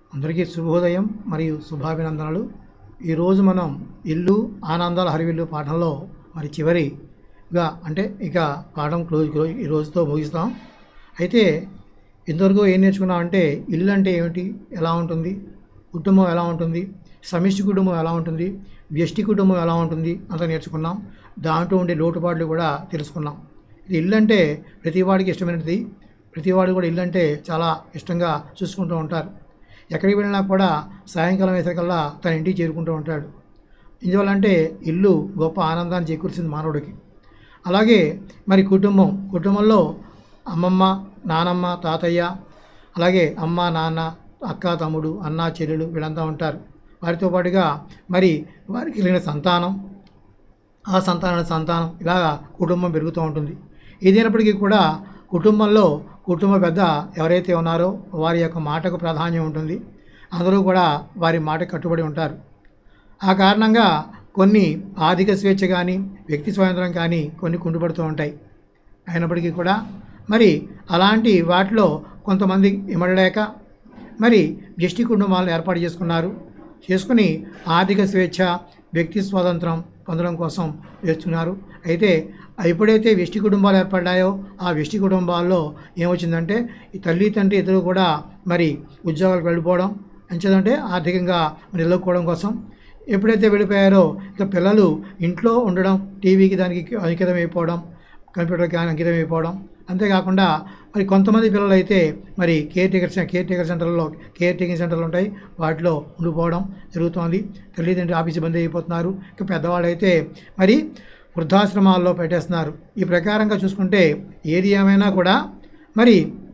అందరికీ శుభోదయం మరియు శుభాభినందనలు ఈరోజు మనం ఇల్లు ఆనందాల హరివిల్లు పాఠంలో మరి చివరిగా అంటే ఇక పాఠం క్లోజ్ క్లోజ్ ఈ రోజుతో ముగిస్తాం అయితే ఇంతవరకు ఏం నేర్చుకున్నాం అంటే ఇల్లు అంటే ఏమిటి ఎలా ఉంటుంది కుటుంబం ఎలా ఉంటుంది సమిష్టి కుటుంబం ఎలా ఉంటుంది వ్యష్టి కుటుంబం ఎలా ఉంటుంది అంత నేర్చుకున్నాం దాంట్లో ఉండే లోటుపాట్లు కూడా తెలుసుకున్నాం ఇది ఇల్లు అంటే ప్రతి వాడికి ఇష్టమైనది ప్రతి వాడు కూడా ఇల్లు అంటే చాలా ఇష్టంగా చూసుకుంటూ ఉంటారు ఎక్కడికి వెళ్ళినా కూడా సాయంకాలం వేసరికల్లా తన ఇంటికి చేరుకుంటూ ఉంటాడు ఎందువల్లంటే ఇల్లు గొప్ప ఆనందాన్ని చేకూర్చింది మానవుడికి అలాగే మరి కుటుంబం కుటుంబంలో అమ్మమ్మ నానమ్మ తాతయ్య అలాగే అమ్మ నాన్న అక్క తమ్ముడు అన్న చెల్లెలు వీళ్ళంతా ఉంటారు వారితో పాటుగా మరి వారికి కలిగిన సంతానం ఆ సంతాన సంతానం ఇలాగా కుటుంబం పెరుగుతూ ఉంటుంది ఏదైనప్పటికీ కూడా కుటుంబంలో కుటుంబ పెద్ద ఎవరైతే ఉన్నారో వారి యొక్క మాటకు ప్రాధాన్యం ఉంటుంది అందరూ కూడా వారి మాట కట్టుబడి ఉంటారు ఆ కారణంగా కొన్ని ఆర్థిక స్వేచ్ఛ కానీ వ్యక్తి స్వాతంత్రం కానీ కొన్ని కుంటుపడుతూ ఉంటాయి అయినప్పటికీ కూడా మరి అలాంటి వాటిలో కొంతమంది ఇమడలేక మరి వ్యష్టి కుటుంబాలను ఏర్పాటు చేసుకున్నారు చేసుకుని ఆర్థిక స్వేచ్ఛ వ్యక్తి స్వాతంత్రం పొందడం కోసం చేస్తున్నారు అయితే ఎప్పుడైతే వ్యష్టి కుటుంబాలు ఏర్పడ్డాయో ఆ వ్యష్టి కుటుంబాల్లో ఏమొచ్చిందంటే ఈ తల్లి తండ్రి ఇద్దరు కూడా మరి ఉద్యోగాలకు వెళ్ళిపోవడం ఎంచేదంటే ఆర్థికంగా నిలదొక్కుకోవడం కోసం ఎప్పుడైతే వెళ్ళిపోయారో ఇక పిల్లలు ఇంట్లో ఉండడం టీవీకి దానికి అంకితం అయిపోవడం కంప్యూటర్కి అంకితం అయిపోవడం అంతేకాకుండా మరి కొంతమంది పిల్లలు అయితే మరి కేర్ టేకర్ కేర్ టేకర్ సెంటర్లో కేర్ టేకింగ్ సెంటర్లు ఉంటాయి వాటిలో ఉండిపోవడం జరుగుతోంది తల్లిదండ్రి ఆఫీస్ బంద్ అయిపోతున్నారు ఇక పెద్దవాళ్ళు అయితే మరి వృద్ధాశ్రమాల్లో పెట్టేస్తున్నారు ఈ ప్రకారంగా చూసుకుంటే ఏది ఏమైనా కూడా మరి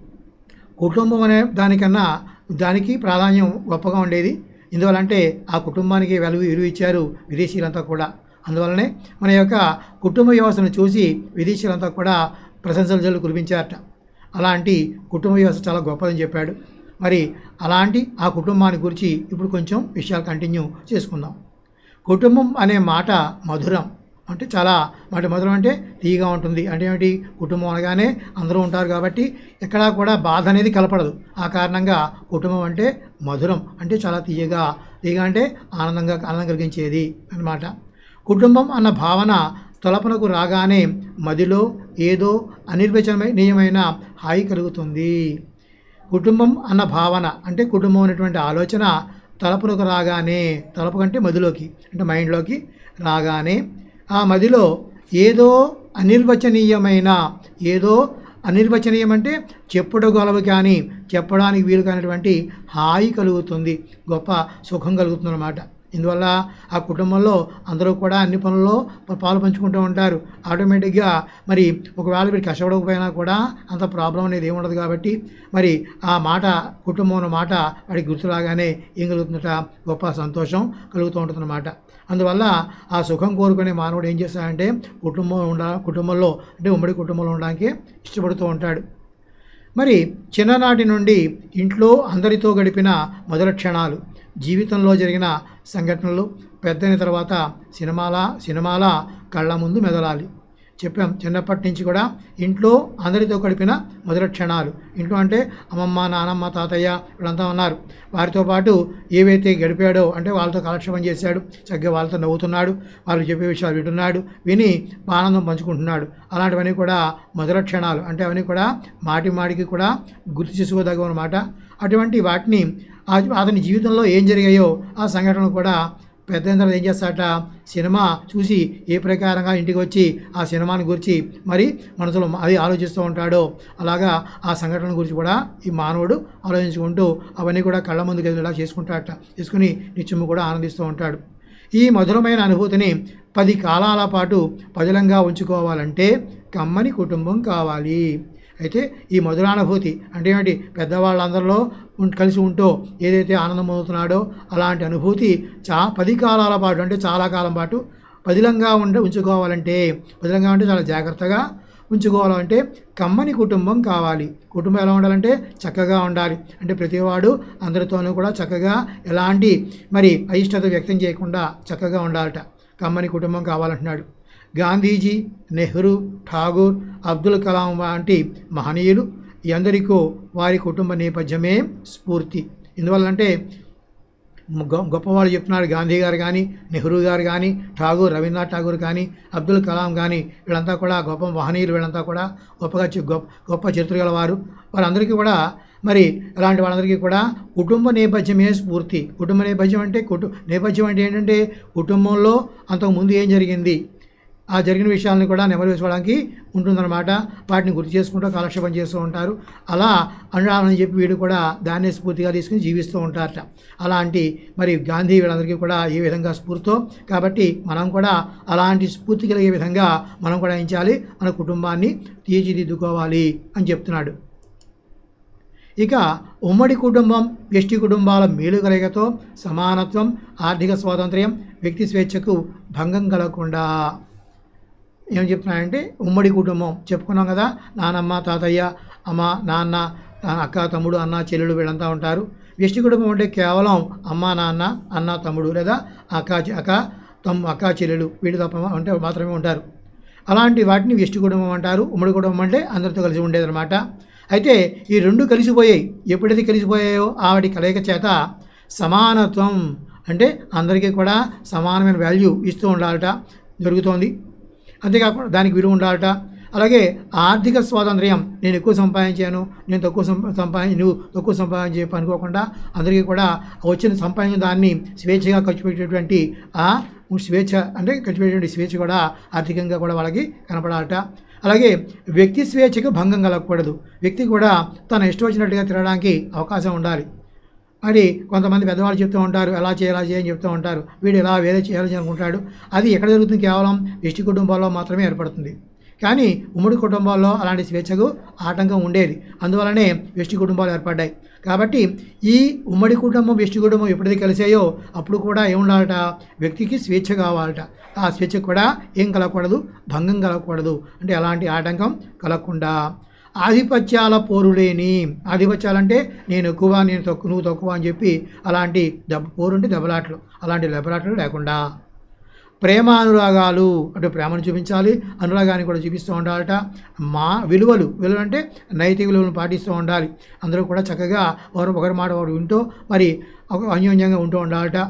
కుటుంబం అనే దానికన్నా దానికి ప్రాధాన్యం గొప్పగా ఉండేది ఎందువల్లంటే ఆ కుటుంబానికి వెలుగు విలువ ఇచ్చారు విదేశీయులంతా కూడా అందువల్లనే మన యొక్క కుటుంబ వ్యవస్థను చూసి విదేశీయులంతా కూడా ప్రశంసలు జల్లు కురిపించారట అలాంటి కుటుంబ వ్యవస్థ చాలా గొప్పదని చెప్పాడు మరి అలాంటి ఆ కుటుంబాన్ని గురించి ఇప్పుడు కొంచెం విషయాలు కంటిన్యూ చేసుకుందాం కుటుంబం అనే మాట మధురం అంటే చాలా మాట మధురం అంటే తీయగా ఉంటుంది అంటే ఏమిటి కుటుంబం అనగానే అందరూ ఉంటారు కాబట్టి ఎక్కడా కూడా బాధ అనేది కలపడదు ఆ కారణంగా కుటుంబం అంటే మధురం అంటే చాలా తీయగా తీయగా అంటే ఆనందంగా ఆనందం కలిగించేది అన్నమాట కుటుంబం అన్న భావన తలపనకు రాగానే మదిలో ఏదో అనిర్వచనీయమైన హాయి కలుగుతుంది కుటుంబం అన్న భావన అంటే కుటుంబం అనేటువంటి ఆలోచన తలపునకు రాగానే తలపు కంటే మదిలోకి అంటే మైండ్లోకి రాగానే ఆ మదిలో ఏదో అనిర్వచనీయమైన ఏదో అనిర్వచనీయం అంటే చెప్పుడగలవు కానీ చెప్పడానికి వీలు కానిటువంటి హాయి కలుగుతుంది గొప్ప సుఖం కలుగుతుంది అన్నమాట ఇందువల్ల ఆ కుటుంబంలో అందరూ కూడా అన్ని పనుల్లో పాలు పంచుకుంటూ ఉంటారు ఆటోమేటిక్గా మరి ఒకవేళ వీరు కష్టపడకపోయినా కూడా అంత ప్రాబ్లం అనేది ఏముండదు కాబట్టి మరి ఆ మాట కుటుంబం అన్న మాట వాడికి గుర్తులాగానే ఏం కలుగుతుందట గొప్ప సంతోషం కలుగుతూ ఉంటుందన్నమాట అందువల్ల ఆ సుఖం కోరుకునే మానవుడు ఏం చేస్తాడంటే కుటుంబం ఉండ కుటుంబంలో అంటే ఉమ్మడి కుటుంబంలో ఉండడానికి ఇష్టపడుతూ ఉంటాడు మరి చిన్ననాటి నుండి ఇంట్లో అందరితో గడిపిన మొదటి క్షణాలు జీవితంలో జరిగిన సంఘటనలు పెద్దయిన తర్వాత సినిమాల సినిమాల కళ్ళ ముందు మెదలాలి చెప్పాం చిన్నప్పటి నుంచి కూడా ఇంట్లో అందరితో గడిపిన మొదటి క్షణాలు ఇంట్లో అంటే అమ్మమ్మ నానమ్మ తాతయ్య వీళ్ళంతా ఉన్నారు వారితో పాటు ఏవైతే గడిపాడో అంటే వాళ్ళతో కాలక్షేపం చేశాడు చక్కగా వాళ్ళతో నవ్వుతున్నాడు వాళ్ళు చెప్పే విషయాలు వింటున్నాడు విని ఆనందం పంచుకుంటున్నాడు అలాంటివన్నీ కూడా మొదటి క్షణాలు అంటే అవన్నీ కూడా మాటి మాటికి కూడా గుర్తు చేసుకోదగ్గనమాట అటువంటి వాటిని ఆ- అతని జీవితంలో ఏం జరిగాయో ఆ సంఘటనలు కూడా పెద్ద తర్వాత ఏం చేస్తాడట సినిమా చూసి ఏ ప్రకారంగా ఇంటికి వచ్చి ఆ సినిమాని గురించి మరి మనసులో అది ఆలోచిస్తూ ఉంటాడో అలాగా ఆ సంఘటన గురించి కూడా ఈ మానవుడు ఆలోచించుకుంటూ అవన్నీ కూడా కళ్ళ ముందుకు ఎదురులా చేసుకుంటాడట చేసుకుని నిత్యము కూడా ఆనందిస్తూ ఉంటాడు ఈ మధురమైన అనుభూతిని పది కాలాల పాటు పదిలంగా ఉంచుకోవాలంటే కమ్మని కుటుంబం కావాలి అయితే ఈ మధురానుభూతి అంటే ఏంటి పెద్దవాళ్ళందరిలో ఉం- కలిసి ఉంటూ ఏదైతే ఆనందం పొందుతున్నాడో అలాంటి అనుభూతి చా పది కాలాల పాటు అంటే చాలా కాలం పాటు పదిలంగా ఉండ ఉంచుకోవాలంటే పదిలంగా అంటే చాలా జాగ్రత్తగా ఉంచుకోవాలంటే కమ్మని కుటుంబం కావాలి కుటుంబం ఎలా ఉండాలంటే చక్కగా ఉండాలి అంటే ప్రతివాడు అందరితోనూ కూడా చక్కగా ఎలాంటి మరి అయిష్టత వ్యక్తం చేయకుండా చక్కగా ఉండాలట కమ్మని కుటుంబం కావాలంటున్నాడు గాంధీజీ నెహ్రూ ఠాగూర్ అబ్దుల్ కలాం వంటి మహనీయులు ఎందరికో వారి కుటుంబ నేపథ్యమే స్ఫూర్తి ఎందువల్లంటే గొ- గొప్పవాళ్ళు చెప్తున్నారు గాంధీ గారు కానీ నెహ్రూ గారు కానీ ఠాగూర్ రవీంద్రనాథ్ ఠాగూర్ కానీ అబ్దుల్ కలాం కానీ వీళ్ళంతా కూడా గొప్ప మహనీయులు వీళ్ళంతా కూడా గొప్పగా చి- గొప్ప గొప్ప చరిత్ర గల వారు వారందరికీ కూడా మరి అలాంటి వాళ్ళందరికీ కూడా కుటుంబ నేపథ్యమే స్ఫూర్తి కుటుంబ నేపథ్యం అంటే కుటు నేపథ్యం అంటే ఏంటంటే కుటుంబంలో అంతకుముందు ఏం జరిగింది ఆ జరిగిన విషయాలను కూడా నెమరు వేసుకోవడానికి ఉంటుందన్నమాట వాటిని గుర్తు చేసుకుంటూ కాలక్షేపం చేస్తూ ఉంటారు అలా అన్నాలని చెప్పి వీడు కూడా దాన్నే స్ఫూర్తిగా తీసుకుని జీవిస్తూ ఉంటారట అలాంటి మరి గాంధీ వీళ్ళందరికీ కూడా ఏ విధంగా స్ఫూర్తితో కాబట్టి మనం కూడా అలాంటి స్ఫూర్తి కలిగే విధంగా మనం కూడా ఏం చేయాలి మన కుటుంబాన్ని తీర్చిదిద్దుకోవాలి అని చెప్తున్నాడు ఇక ఉమ్మడి కుటుంబం వ్యష్టి కుటుంబాల మేలు కలగతో సమానత్వం ఆర్థిక స్వాతంత్ర్యం వ్యక్తి స్వేచ్ఛకు భంగం కలగకుండా ఏం చెప్తున్నాయంటే ఉమ్మడి కుటుంబం చెప్పుకున్నాం కదా నానమ్మ తాతయ్య అమ్మ నాన్న ఆ, అక్క తమ్ముడు అన్న చెల్లెలు వీళ్ళంతా ఉంటారు వ్యష్టి కుటుంబం అంటే కేవలం అమ్మ నాన్న అన్న తమ్ముడు లేదా అక్క చె- అక్క తమ్ అక్క చెల్లెలు వీళ్ళు తప్ప అంటే మాత్రమే ఉంటారు అలాంటి వాటిని వ్యష్టి కుటుంబం అంటారు ఉమ్మడి కుటుంబం అంటే అందరితో కలిసి ఉండేదన్నమాట అయితే ఈ రెండు కలిసిపోయాయి ఎప్పుడైతే కలిసిపోయాయో ఆ వాటి కలయిక చేత సమానత్వం అంటే అందరికీ కూడా సమానమైన వాల్యూ ఇస్తూ ఉండాలట జరుగుతోంది అంతేకాకుండా దానికి విలువ ఉండాలట అలాగే ఆర్థిక స్వాతంత్ర్యం నేను ఎక్కువ సంపాదించాను నేను తక్కువ సంపా సంపాదించి నువ్వు తక్కువ సంపాదించి చెప్పి అనుకోకుండా అందరికీ కూడా వచ్చిన సంపాదించిన దాన్ని స్వేచ్ఛగా ఖర్చు పెట్టేటువంటి ఆ స్వేచ్ఛ అంటే ఖర్చు పెట్టేటువంటి స్వేచ్ఛ కూడా ఆర్థికంగా కూడా వాళ్ళకి కనపడాలట అలాగే వ్యక్తి స్వేచ్ఛకు భంగం కలగకూడదు వ్యక్తి కూడా తన ఇష్టం వచ్చినట్టుగా తిరగడానికి అవకాశం ఉండాలి మరి కొంతమంది పెద్దవాళ్ళు చెప్తూ ఉంటారు ఎలా చేయాలి ఎలా చేయని చెప్తూ ఉంటారు వీడు ఎలా వేరే చేయాలని అనుకుంటాడు అది ఎక్కడ జరుగుతుంది కేవలం ఎస్టీ కుటుంబాల్లో మాత్రమే ఏర్పడుతుంది కానీ ఉమ్మడి కుటుంబాల్లో అలాంటి స్వేచ్ఛకు ఆటంకం ఉండేది అందువలనే వెష్టి కుటుంబాలు ఏర్పడ్డాయి కాబట్టి ఈ ఉమ్మడి కుటుంబం వెష్టి కుటుంబం ఎప్పుడైతే కలిసాయో అప్పుడు కూడా ఏముండాలట వ్యక్తికి స్వేచ్ఛ కావాలట ఆ స్వేచ్ఛ కూడా ఏం కలగకూడదు భంగం కలగకూడదు అంటే ఎలాంటి ఆటంకం కలగకుండా ఆధిపత్యాల పోరులేని ఆధిపత్యాలంటే నేను ఎక్కువ నేను తక్కువ నువ్వు తక్కువ అని చెప్పి అలాంటి దెబ్బ పోరుంటే దెబ్బలాటలు అలాంటి దెబ్బలాటలు లేకుండా ప్రేమ అనురాగాలు అంటే ప్రేమను చూపించాలి అనురాగాన్ని కూడా చూపిస్తూ ఉండాలట మా విలువలు విలువలు అంటే నైతిక విలువలను పాటిస్తూ ఉండాలి అందరూ కూడా చక్కగా ఒకరు ఒకరి మాట ఒకరు వింటూ మరి ఒక అన్యోన్యంగా ఉంటూ ఉండాలట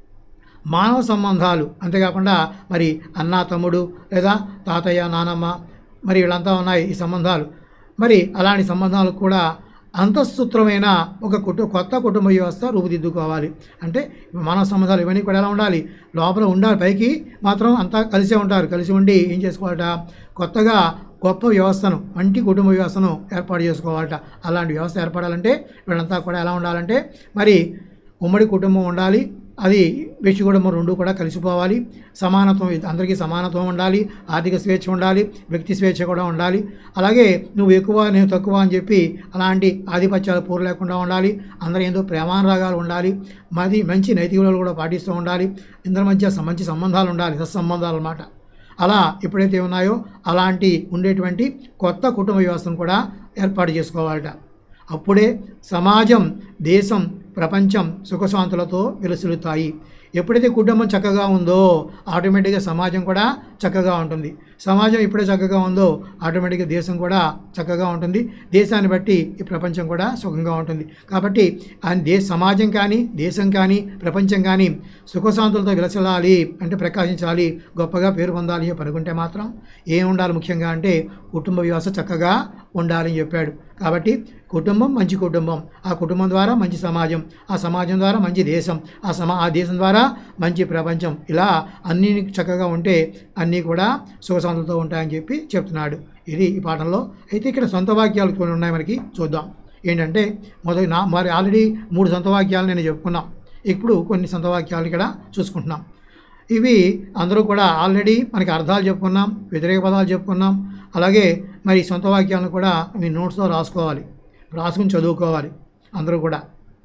మానవ సంబంధాలు అంతేకాకుండా మరి అన్న తమ్ముడు లేదా తాతయ్య నానమ్మ మరి వీళ్ళంతా ఉన్నాయి ఈ సంబంధాలు మరి అలాంటి సంబంధాలకు కూడా అంతఃసూత్రమైన ఒక కుటు కొత్త కుటుంబ వ్యవస్థ రూపుదిద్దుకోవాలి అంటే మానవ సంబంధాలు ఇవన్నీ కూడా ఎలా ఉండాలి లోపల ఉండాలి పైకి మాత్రం అంతా కలిసే ఉంటారు కలిసి ఉండి ఏం చేసుకోవాలట కొత్తగా గొప్ప వ్యవస్థను మంచి కుటుంబ వ్యవస్థను ఏర్పాటు చేసుకోవాలట అలాంటి వ్యవస్థ ఏర్పడాలంటే వీళ్ళంతా కూడా ఎలా ఉండాలంటే మరి ఉమ్మడి కుటుంబం ఉండాలి అది వ్యక్తి కుటుంబం రెండు కూడా కలిసిపోవాలి సమానత్వం అందరికీ సమానత్వం ఉండాలి ఆర్థిక స్వేచ్ఛ ఉండాలి వ్యక్తి స్వేచ్ఛ కూడా ఉండాలి అలాగే నువ్వు ఎక్కువ నేను తక్కువ అని చెప్పి అలాంటి ఆధిపత్యాలు పూర్ లేకుండా ఉండాలి అందరూ ఏందో ప్రేమానురాగాలు ఉండాలి మాది మంచి నైతిక విలువలు కూడా పాటిస్తూ ఉండాలి ఇందరి మధ్య స- మంచి సంబంధాలు ఉండాలి సత్సంబంధాలు అన్నమాట అలా ఎప్పుడైతే ఉన్నాయో అలాంటి ఉండేటువంటి కొత్త కుటుంబ వ్యవస్థను కూడా ఏర్పాటు చేసుకోవాలట అప్పుడే సమాజం దేశం ప్రపంచం సుఖశాంతులతో విలసిల్లుతాయి ఎప్పుడైతే కుటుంబం చక్కగా ఉందో ఆటోమేటిక్గా సమాజం కూడా చక్కగా ఉంటుంది సమాజం ఎప్పుడే చక్కగా ఉందో ఆటోమేటిక్గా దేశం కూడా చక్కగా ఉంటుంది దేశాన్ని బట్టి ఈ ప్రపంచం కూడా సుఖంగా ఉంటుంది కాబట్టి ఆ దేశ సమాజం కానీ దేశం కానీ ప్రపంచం కానీ సుఖశాంతులతో విలసిల్లాలి అంటే ప్రకాశించాలి గొప్పగా పేరు పొందాలి అని అనుకుంటే మాత్రం ఏం ఉండాలి ముఖ్యంగా అంటే కుటుంబ వ్యవస్థ చక్కగా ఉండాలని చెప్పాడు కాబట్టి కుటుంబం మంచి కుటుంబం ఆ కుటుంబం ద్వారా మంచి సమాజం ఆ సమాజం ద్వారా మంచి దేశం ఆ సమా ఆ దేశం ద్వారా మంచి ప్రపంచం ఇలా అన్నీ చక్కగా ఉంటే అన్నీ కూడా సుఖశాంతులతో ఉంటాయని చెప్పి చెప్తున్నాడు ఇది ఈ పాఠంలో అయితే ఇక్కడ సొంత వాక్యాలు కొన్ని ఉన్నాయి మనకి చూద్దాం ఏంటంటే మొదటి నా మరి ఆల్రెడీ మూడు సొంత వాక్యాలు నేను చెప్పుకున్నాం ఇప్పుడు కొన్ని సొంత వాక్యాలు ఇక్కడ చూసుకుంటున్నాం ఇవి అందరూ కూడా ఆల్రెడీ మనకి అర్థాలు చెప్పుకున్నాం వ్యతిరేక పదాలు చెప్పుకున్నాం అలాగే మరి సొంత వాక్యాలను కూడా మీ నోట్స్లో రాసుకోవాలి రాసుకుని చదువుకోవాలి అందరూ కూడా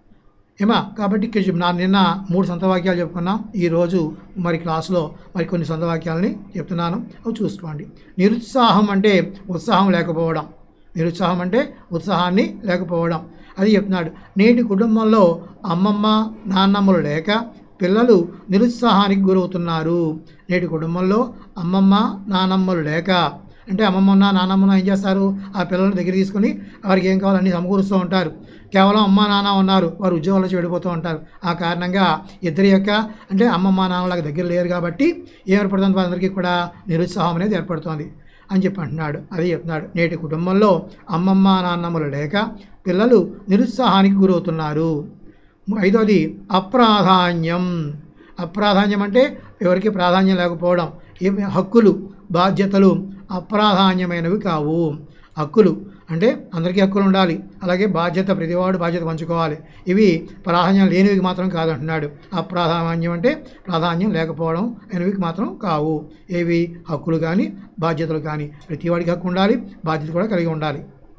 ఏమా కాబట్టి ఇక్కడ చెప్పు- నా నిన్న మూడు సొంత వాక్యాలు చెప్పుకున్నాం ఈరోజు మరి క్లాసులో మరి కొన్ని సొంత వాక్యాలని చెప్తున్నాను అవి చూసుకోండి నిరుత్సాహం అంటే ఉత్సాహం లేకపోవడం నిరుత్సాహం అంటే ఉత్సాహాన్ని లేకపోవడం అది చెప్తున్నాడు నేటి కుటుంబంలో అమ్మమ్మ నాన్నమ్మలు లేక పిల్లలు నిరుత్సాహానికి గురవుతున్నారు నేటి కుటుంబంలో అమ్మమ్మ నానమ్మలు లేక అంటే అమ్మమ్మ నాన్నమ్మ ఏం చేస్తారు ఆ పిల్లల్ని దగ్గర తీసుకుని వారికి ఏం కావాలో అన్నీ సమకూరుస్తూ ఉంటారు కేవలం అమ్మ నాన్న ఉన్నారు వారు ఉద్యోగాలు వచ్చి వెళ్ళిపోతూ ఉంటారు ఆ కారణంగా ఇద్దరి యొక్క అంటే అమ్మమ్మ నాన్నలకు దగ్గర లేరు కాబట్టి ఏర్పడుతుంది వారందరికీ కూడా నిరుత్సాహం అనేది ఏర్పడుతుంది అని చెప్పి అంటున్నాడు అది చెప్తున్నాడు నేటి కుటుంబంలో అమ్మమ్మ నాన్నమ్మలు లేక పిల్లలు నిరుత్సాహానికి గురవుతున్నారు ఐదోది అప్రాధాన్యం అప్రాధాన్యం అంటే ఎవరికి ప్రాధాన్యం లేకపోవడం ఏమి హక్కులు బాధ్యతలు అప్రాధాన్యమైనవి కావు హక్కులు అంటే అందరికీ హక్కులు ఉండాలి అలాగే బాధ్యత ప్రతివాడు బాధ్యత పంచుకోవాలి ఇవి ప్రాధాన్యం లేనివి మాత్రం కాదంటున్నాడు అప్రాధాన్యం అంటే ప్రాధాన్యం లేకపోవడం అనేవి మాత్రం కావు ఏవి హక్కులు కానీ బాధ్యతలు కానీ ప్రతివాడికి హక్కు ఉండాలి బాధ్యత కూడా కలిగి ఉండాలి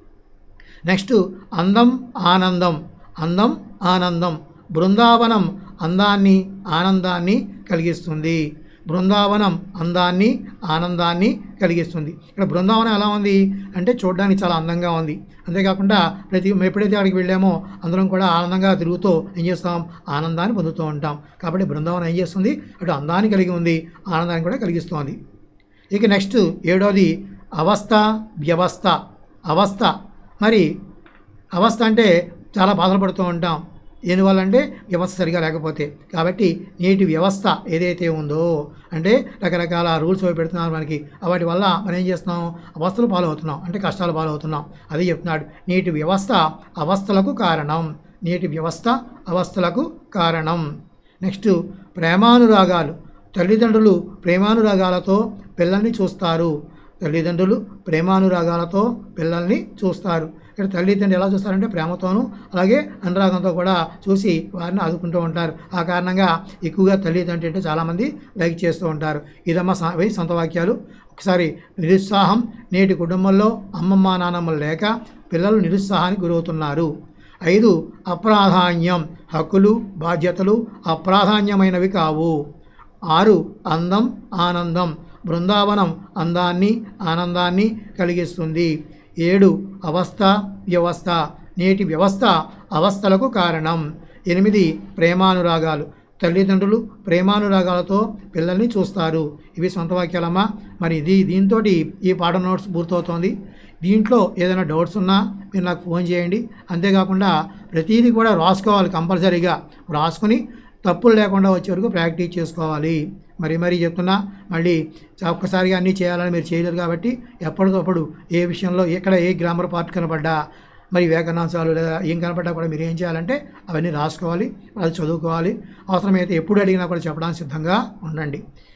నెక్స్ట్ అందం ఆనందం అందం ఆనందం బృందావనం అందాన్ని ఆనందాన్ని కలిగిస్తుంది బృందావనం అందాన్ని ఆనందాన్ని కలిగిస్తుంది ఇక్కడ బృందావనం ఎలా ఉంది అంటే చూడడానికి చాలా అందంగా ఉంది అంతేకాకుండా ప్రతి ఎప్పుడైతే అక్కడికి వెళ్ళామో అందరం కూడా ఆనందంగా తిరుగుతూ ఏం చేస్తాం ఆనందాన్ని పొందుతూ ఉంటాం కాబట్టి బృందావనం ఏం చేస్తుంది అటు అందాన్ని కలిగి ఉంది ఆనందాన్ని కూడా కలిగిస్తోంది ఇక నెక్స్ట్ ఏడోది అవస్థ వ్యవస్థ అవస్థ మరి అవస్థ అంటే చాలా బాధలు పడుతూ ఉంటాం ఎందువల్ల అంటే వ్యవస్థ సరిగా లేకపోతే కాబట్టి నేటి వ్యవస్థ ఏదైతే ఉందో అంటే రకరకాల రూల్స్ అవి పెడుతున్నారు మనకి వాటి వల్ల మనం ఏం చేస్తున్నాం అవస్థలు పాలవుతున్నాం అంటే కష్టాలు పాలవుతున్నాం అది చెప్తున్నాడు నేటి వ్యవస్థ అవస్థలకు కారణం నేటి వ్యవస్థ అవస్థలకు కారణం నెక్స్ట్ ప్రేమానురాగాలు తల్లిదండ్రులు ప్రేమానురాగాలతో పిల్లల్ని చూస్తారు తల్లిదండ్రులు ప్రేమానురాగాలతో పిల్లల్ని చూస్తారు ఇక్కడ తల్లిదండ్రులు ఎలా చూస్తారంటే ప్రేమతోనూ అలాగే అనురాగంతో కూడా చూసి వారిని ఆదుకుంటూ ఉంటారు ఆ కారణంగా ఎక్కువగా తల్లిదండ్రులు అంటే చాలామంది లైక్ చేస్తూ ఉంటారు ఇదమ్మ స- ఇవి సొంత వాక్యాలు ఒకసారి నిరుత్సాహం నేటి కుటుంబంలో అమ్మమ్మ నాన్నమ్మలు లేక పిల్లలు నిరుత్సాహానికి గురవుతున్నారు ఐదు అప్రాధాన్యం హక్కులు బాధ్యతలు అప్రాధాన్యమైనవి కావు ఆరు అందం ఆనందం బృందావనం అందాన్ని ఆనందాన్ని కలిగిస్తుంది ఏడు అవస్థ వ్యవస్థ నేటి వ్యవస్థ అవస్థలకు కారణం ఎనిమిది ప్రేమానురాగాలు తల్లిదండ్రులు ప్రేమానురాగాలతో పిల్లల్ని చూస్తారు ఇవి సొంత వాక్యాలమ్మా మరి ఇది దీంతో ఈ పాఠం నోట్స్ పూర్తవుతోంది దీంట్లో ఏదైనా డౌట్స్ ఉన్నా మీరు నాకు ఫోన్ చేయండి అంతేకాకుండా ప్రతిదీ కూడా రాసుకోవాలి కంపల్సరీగా రాసుకుని తప్పులు లేకుండా వచ్చే వరకు ప్రాక్టీస్ చేసుకోవాలి మరి మరీ చెప్తున్నా మళ్ళీ చా- ఒక్కసారిగా అన్నీ చేయాలని మీరు చేయలేరు కాబట్టి ఎప్పటికప్పుడు ఏ విషయంలో ఎక్కడ ఏ గ్రామర్ పార్ట్ కనపడ్డా మరి వ్యాకరణాంశాలు లేదా ఏం కనపడ్డా కూడా మీరు ఏం చేయాలంటే అవన్నీ రాసుకోవాలి అది చదువుకోవాలి అవసరమైతే ఎప్పుడు అడిగినా కూడా చెప్పడానికి సిద్ధంగా ఉండండి